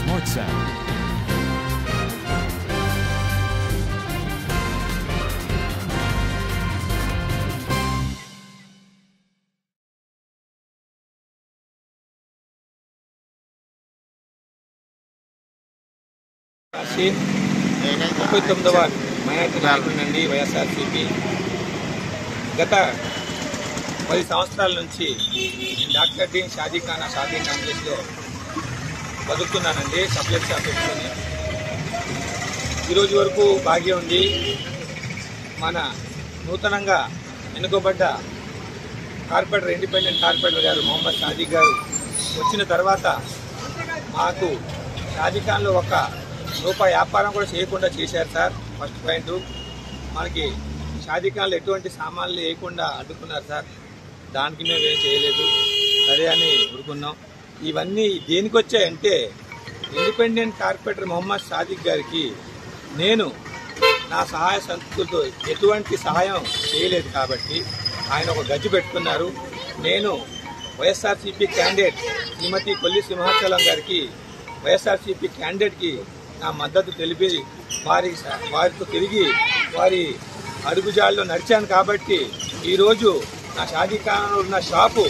Smart Sound. రాశి ముప్పై తొమ్మిదవ మైనార్టీ నాయకుడినండి వైఎస్ఆర్సీపీ గత పది సంవత్సరాల నుంచి డాక్టర్ డి షాదీ ఖానా షాదీ కాంప్లెక్స్లో బతుకుతున్నానండి సప్లై షాప్ పెట్టుకొని ఈరోజు వరకు బాగా ఉంది మన నూతనంగా ఎన్నుకోబడ్డ కార్పొరేటర్ ఇండిపెండెంట్ కార్పొరేటర్ గారు మొహమ్మద్ సాదిక్ గారు వచ్చిన తర్వాత మాకు షాజీఖాన్లో ఒక రూపాయి వ్యాపారం కూడా చేయకుండా చేశారు సార్ ఫస్ట్ పాయింట్ మనకి షాజీఖాన్లో ఎటువంటి సామాన్లు వేయకుండా అడ్డుకున్నారు సార్ దానికి మేము ఏం చేయలేదు సరే అని ఊరుకున్నాం ఇవన్నీ దేనికి వచ్చాయంటే ఇండిపెండెంట్ కార్పొరేటర్ మొహమ్మద్ సాదిక్ గారికి నేను నా సహాయ సంస్థలతో ఎటువంటి సహాయం చేయలేదు కాబట్టి ఆయన ఒక గజ్జి పెట్టుకున్నారు నేను వైఎస్ఆర్సీపీ క్యాండిడేట్ శ్రీమతి కొల్లి సింహాచలం గారికి వైఎస్ఆర్సీపీ క్యాండిడేట్కి నా మద్దతు తెలిపి వారి వారితో తిరిగి వారి అడుగుజాల్లో నడిచాను కాబట్టి ఈరోజు నా షాదీఖానాలో ఉన్న షాపు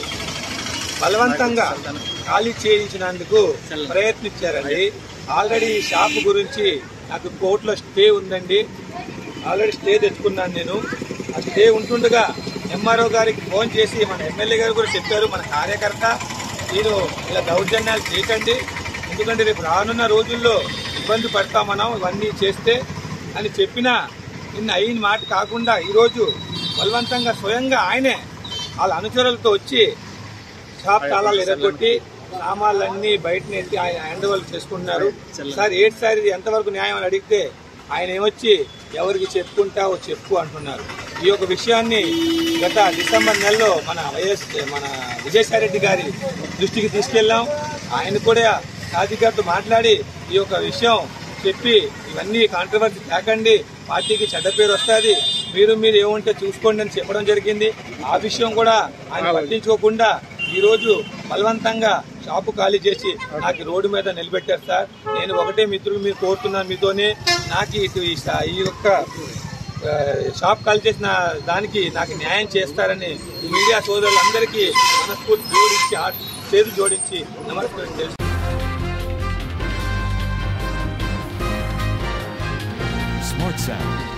బలవంతంగా ఖాళీ చేయించినందుకు ప్రయత్నించారండి ఆల్రెడీ ఈ షాపు గురించి నాకు కోర్టులో స్టే ఉందండి ఆల్రెడీ స్టే తెచ్చుకున్నాను నేను ఆ స్టే ఉంటుండగా ఎంఆర్ఓ గారికి ఫోన్ చేసి మన ఎమ్మెల్యే గారు కూడా చెప్పారు మన కార్యకర్త నేను ఇలా దౌర్జన్యాలు చేయకండి ఎందుకంటే రేపు రానున్న రోజుల్లో ఇబ్బంది పడతాం మనం ఇవన్నీ చేస్తే అని చెప్పినా నిన్న అయిన మాట కాకుండా ఈరోజు బలవంతంగా స్వయంగా ఆయనే వాళ్ళ అనుచరులతో వచ్చి షాప్ తాళాలు ఎరగొట్టి సామాన్లన్నీ బయట నెట్టి ఆయన హ్యాండ్ ఓవర్ చేసుకుంటున్నారు సార్ ఏంటి సార్ ఇది ఎంతవరకు న్యాయం అని అడిగితే ఆయన ఏమొచ్చి ఎవరికి చెప్పుకుంటావో చెప్పు అంటున్నారు ఈ యొక్క విషయాన్ని గత డిసెంబర్ నెలలో మన వైఎస్ మన విజయసాయి రెడ్డి గారి దృష్టికి తీసుకెళ్ళాం ఆయన కూడా షాజీ గారితో మాట్లాడి ఈ యొక్క విషయం చెప్పి ఇవన్నీ కాంట్రవర్సీ తేకండి పార్టీకి చెడ్డ పేరు వస్తుంది మీరు మీరు ఏముంటే చూసుకోండి అని చెప్పడం జరిగింది ఆ విషయం కూడా ఆయన పట్టించుకోకుండా ఈ రోజు బలవంతంగా షాపు ఖాళీ చేసి నాకు రోడ్డు మీద నిలబెట్టారు సార్ నేను ఒకటే మిత్రులు మీరు కోరుతున్నాను మీతోనే నాకు ఇటు ఈ సా- ఈ యొక్క ఆ, షాప్ ఖాళీ చేసిన దానికి నాకు న్యాయం చేస్తారని ఈ మీడియా సోదరులందరికీ మనస్ఫూర్తి జోడించి ఆ చేతులు జోడించి నమస్కారం చేస్తున్నాను Smart Sound.